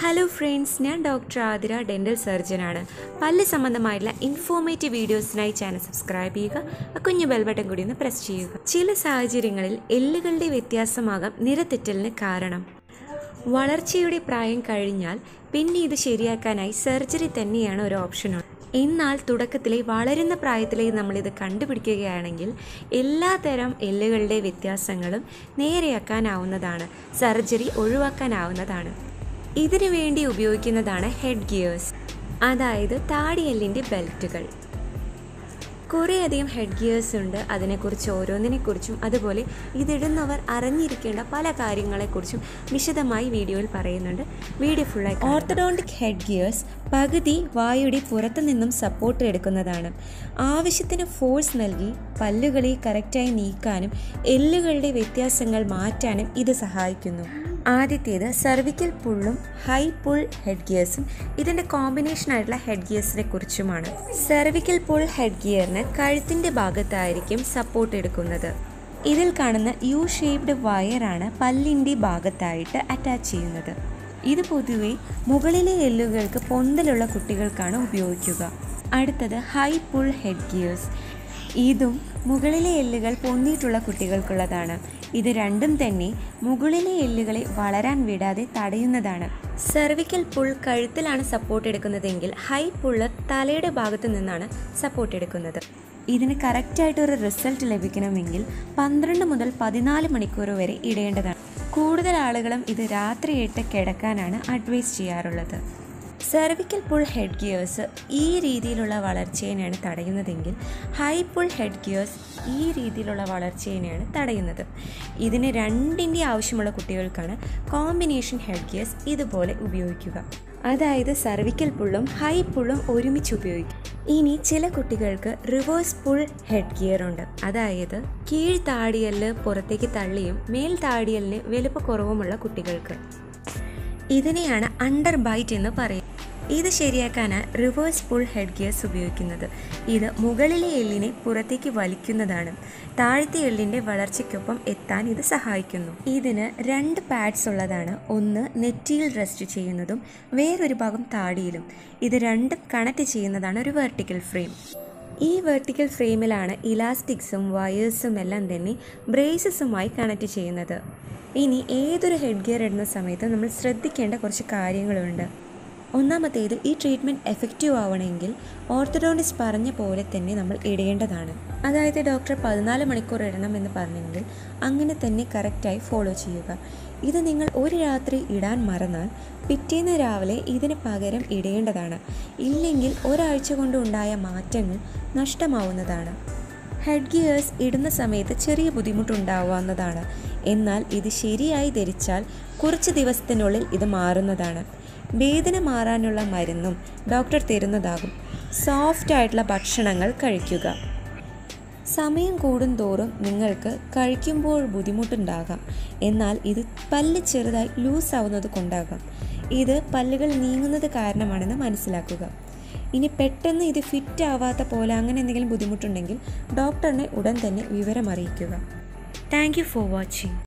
hello friends ഞാൻ doctor Athira dental സർജനാണ് പല്ല് സംബന്ധമായിട്ടുള്ള ഇൻഫോർമേറ്റീവ് വീഡിയോസിനായി ചാനൽ സബ്സ്ക്രൈബ് ചെയ്യുക ആ കുഞ്ഞു ബെൽബട്ടൺ കൂടി ഒന്ന് പ്രസ് ചെയ്യുക ചില സാഹചര്യങ്ങളിൽ എല്ലുകളുടെ വ്യത്യാസമാകാം നിരതെറ്റലിന് കാരണം വളർച്ചയുടെ പ്രായം കഴിഞ്ഞാൽ പിന്നെ ഇത് ശരിയാക്കാനായി സർജറി തന്നെയാണ് ഒരു ഓപ്ഷൻ എന്നാൽ തുടക്കത്തിലെ വളരുന്ന പ്രായത്തിലേ നമ്മളിത് കണ്ടുപിടിക്കുകയാണെങ്കിൽ എല്ലാതരം എല്ലുകളുടെ വ്യത്യാസങ്ങളും നേരെയാക്കാനാവുന്നതാണ് സർജറി ഒഴിവാക്കാനാവുന്നതാണ് ഇതിനു വേണ്ടി ഉപയോഗിക്കുന്നതാണ് ഹെഡ് ഗിയേഴ്സ് അതായത് താടിയെല്ലിൻ്റെ ബെൽറ്റുകൾ കുറേയധികം ഹെഡ് ഗിയേഴ്സ് ഉണ്ട് അതിനെക്കുറിച്ച് ഓരോന്നിനെക്കുറിച്ചും അതുപോലെ ഇതിടുന്നവർ അറിഞ്ഞിരിക്കേണ്ട പല കാര്യങ്ങളെക്കുറിച്ചും വിശദമായി വീഡിയോയിൽ പറയുന്നുണ്ട് വീഡിയോ ഫുള്ളായി ഓർത്തഡോണ്ടിക് ഹെഡ് ഗിയേഴ്സ് പകുതി വായുടെ പുറത്തു നിന്നും സപ്പോർട്ട് എടുക്കുന്നതാണ് ആവശ്യത്തിന് ഫോഴ്സ് നൽകി പല്ലുകളെ കറക്റ്റായി നീക്കാനും എല്ലുകളുടെ വ്യത്യാസങ്ങൾ മാറ്റാനും ഇത് സഹായിക്കുന്നു ആദ്യത്തേത് സെർവിക്കൽ പുള്ളും ഹൈ പുൾ ഹെഡ് ഗിയേഴ്സും ഇതിൻ്റെ കോമ്പിനേഷൻ ആയിട്ടുള്ള ഹെഡ് ഗിയേഴ്സിനെ കുറിച്ചുമാണ് സെർവിക്കൽ പുൾ ഹെഡ് ഗിയറിന് കഴുത്തിൻ്റെ ഭാഗത്തായിരിക്കും സപ്പോർട്ട് എടുക്കുന്നത് ഇതിൽ കാണുന്ന യു ഷേപ്ഡ് വയറാണ് പല്ലിൻ്റെ ഭാഗത്തായിട്ട് അറ്റാച്ച് ചെയ്യുന്നത് ഇത് പൊതുവെ മുകളിലെ എല്ലുകൾക്ക് പൊന്തലുള്ള കുട്ടികൾക്കാണ് ഉപയോഗിക്കുക അടുത്തത് ഹൈ പുൾ ഹെഡ് ഗിയേഴ്സ് ഇതും മുകളിലെ എല്ലുകൾ പൊന്നിയിട്ടുള്ള കുട്ടികൾക്കുള്ളതാണ് ഇത് രണ്ടും തന്നെ മുകളിലെ എല്ലുകളെ വളരാൻ വിടാതെ തടയുന്നതാണ് സെർവിക്കൽ പുൾ കഴുത്തിലാണ് സപ്പോർട്ട് എടുക്കുന്നതെങ്കിൽ ഹൈ പുള്ള് തലയുടെ ഭാഗത്തു നിന്നാണ് സപ്പോർട്ട് എടുക്കുന്നത് ഇതിന് കറക്റ്റായിട്ട് ഒരു റിസൾട്ട് ലഭിക്കണമെങ്കിൽ പന്ത്രണ്ട് മുതൽ പതിനാല് മണിക്കൂർ വരെ ഇടേണ്ടതാണ് കൂടുതൽ ആളുകളും ഇത് രാത്രിയിട്ട് കിടക്കാനാണ് അഡ്വൈസ് ചെയ്യാറുള്ളത് സെർവിക്കൽ പുൾ ഹെഡ് ഗിയേഴ്സ് ഈ രീതിയിലുള്ള വളർച്ചയെയാണ് തടയുന്നതെങ്കിൽ ഹൈ പുൾ ഹെഡ് ഗിയേഴ്സ് ഈ രീതിയിലുള്ള വളർച്ചയെയാണ് തടയുന്നത് ഇതിന് രണ്ടിൻ്റെ ആവശ്യമുള്ള കുട്ടികൾക്കാണ് കോമ്പിനേഷൻ ഹെഡ് ഗിയേഴ്സ് ഇതുപോലെ ഉപയോഗിക്കുക അതായത് സെർവിക്കൽ പുള്ളും ഹൈ പുള്ളും ഒരുമിച്ച് ഉപയോഗിക്കും ഇനി ചില കുട്ടികൾക്ക് റിവേഴ്സ് പുൾ ഹെഡ് ഗിയർ ഉണ്ട് അതായത് കീഴ് താടിയല് പുറത്തേക്ക് തള്ളിയും മേൽ താടിയലിന് വലുപ്പക്കുറവുമുള്ള കുട്ടികൾക്ക് ഇതിനെയാണ് അണ്ടർ ബൈറ്റ് എന്ന് പറയും ഇത് ശരിയാക്കാനാണ് റിവേഴ്സ് പുൾ ഹെഡ് ഗിയേഴ്സ് ഉപയോഗിക്കുന്നത് ഇത് മുകളിലെ എല്ലിനെ പുറത്തേക്ക് വലിക്കുന്നതാണ് താഴത്തെ എല്ലിൻ്റെ വളർച്ചയ്ക്കൊപ്പം എത്താൻ ഇത് സഹായിക്കുന്നു ഇതിന് രണ്ട് പാഡ്സ് ഉള്ളതാണ് ഒന്ന് നെറ്റിയിൽ റെസ്റ്റ് ചെയ്യുന്നതും വേറൊരു ഭാഗം താടിയിലും ഇത് രണ്ടും കണക്ട് ചെയ്യുന്നതാണ് ഒരു വെർട്ടിക്കൽ ഫ്രെയിം ഈ വെർട്ടിക്കൽ ഫ്രെയിമിലാണ് ഇലാസ്റ്റിക്സും വയേഴ്സും എല്ലാം തന്നെ ബ്രേസസുമായി കണക്ട് ചെയ്യുന്നത് ഇനി ഏതൊരു ഹെഡ് ഗിയർ ഇടുന്ന സമയത്ത് നമ്മൾ ശ്രദ്ധിക്കേണ്ട കുറച്ച് കാര്യങ്ങളുണ്ട് ഒന്നാമത്തേത് ഈ ട്രീറ്റ്മെൻറ്റ് എഫക്റ്റീവ് ആവണമെങ്കിൽ ഓർത്തഡോണ്ടിസ്റ്റ് പറഞ്ഞ പോലെ തന്നെ നമ്മൾ ഇടേണ്ടതാണ് അതായത് ഡോക്ടർ പതിനാല് മണിക്കൂർ ഇടണം എന്ന് പറഞ്ഞെങ്കിൽ അങ്ങനെ തന്നെ കറക്റ്റായി ഫോളോ ചെയ്യുക ഇത് നിങ്ങൾ ഒരു രാത്രി ഇടാൻ മറന്നാൽ പിറ്റേന്ന് രാവിലെ ഇതിന് പകരം ഇടേണ്ടതാണ് ഇല്ലെങ്കിൽ ഒരാഴ്ച കൊണ്ട് ഉണ്ടായ മാറ്റങ്ങൾ നഷ്ടമാവുന്നതാണ് ഹെഡ് ഗിയേഴ്സ് ഇടുന്ന സമയത്ത് ചെറിയ ബുദ്ധിമുട്ടുണ്ടാവാവുന്നതാണ് എന്നാൽ ഇത് ശരിയായി ധരിച്ചാൽ കുറച്ച് ദിവസത്തിനുള്ളിൽ ഇത് മാറുന്നതാണ് വേദന മാറാനുള്ള മരുന്നും ഡോക്ടർ തരുന്നതാകും സോഫ്റ്റ് ആയിട്ടുള്ള ഭക്ഷണങ്ങൾ കഴിക്കുക സമയം കൂടുന്തോറും നിങ്ങൾക്ക് കഴിക്കുമ്പോൾ ബുദ്ധിമുട്ടുണ്ടാകാം എന്നാൽ ഇത് പല്ല് ചെറുതായി ലൂസ് ആവുന്നത് കൊണ്ടാകാം ഇത് പല്ലുകൾ നീങ്ങുന്നത് കാരണമാണെന്ന് മനസ്സിലാക്കുക ഇനി പെട്ടെന്ന് ഇത് ഫിറ്റ് ആവാത്ത പോലെ അങ്ങനെ എന്തെങ്കിലും ബുദ്ധിമുട്ടുണ്ടെങ്കിൽ ഡോക്ടറിനെ ഉടൻ തന്നെ വിവരം അറിയിക്കുക താങ്ക് യു ഫോർ വാച്ചിങ്